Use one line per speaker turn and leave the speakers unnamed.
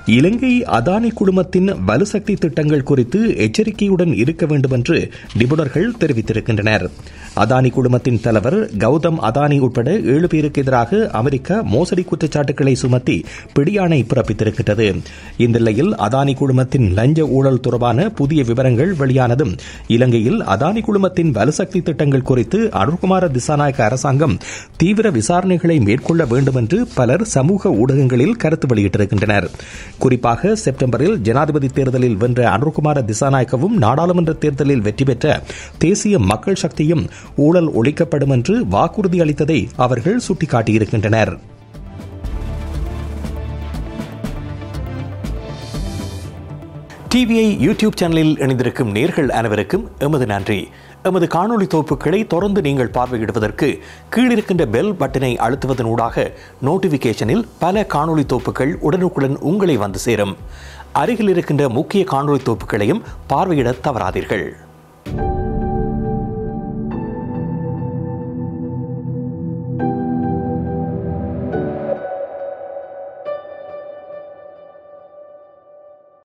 இலங்கை அதானி குழுமத்தின் வலுசக்தி திட்டங்கள் குறித்து எச்சரிக்கையுடன் இருக்க வேண்டும் என்று நிபுணர்கள் தெரிவித்திருக்கின்றனர் அதானி குழுமத்தின் தலைவர் கௌதம் அதானி உட்பட ஏழு பேருக்கு எதிராக அமெரிக்கா மோசடி குற்றச்சாட்டுகளை சுமத்தி பிடியாணை பிறப்பித்திருக்கிறது இந்த நிலையில் அதானி குழுமத்தின் லஞ்ச ஊழல் தொடர்பான புதிய விவரங்கள் வெளியானதும் இலங்கையில் அதானி குழுமத்தின் வலுசக்தி திட்டங்கள் குறித்து அருண்குமார திசாநாயக்க அரசாங்கம் தீவிர விசாரணைகளை மேற்கொள்ள வேண்டும் என்று பலர் சமூக ஊடகங்களில் கருத்து வெளியிட்டிருக்கின்றனர் குறிப்பாக செப்டம்பரில் ஜனாதிபதி தேர்தலில் வென்ற அனுர்குமார திசாநாயக்கவும் நாடாளுமன்ற தேர்தலில் வெற்றி பெற்ற தேசிய மக்கள் சக்தியும் ஊழல் ஒழிக்கப்படும் என்று வாக்குறுதி அளித்ததை அவர்கள் சுட்டிக்காட்டியிருக்கின்றனர் டிவிஐ யூடியூப் சேனலில் இணைந்திருக்கும் நேர்கள் அனைவருக்கும் எமது நன்றி எமது காணொளி தொகுப்புகளை தொடர்ந்து நீங்கள் பார்வையிடுவதற்கு கீழிருக்கின்ற பெல் பட்டனை அழுத்துவதன் ஊடாக நோட்டிபிகேஷனில் பல காணொளி தொகுப்புகள் உடனுக்குடன் உங்களை வந்து சேரும் அருகில் இருக்கின்ற முக்கிய காணொளி தொகுப்புகளையும் பார்வையிட தவறாதீர்கள்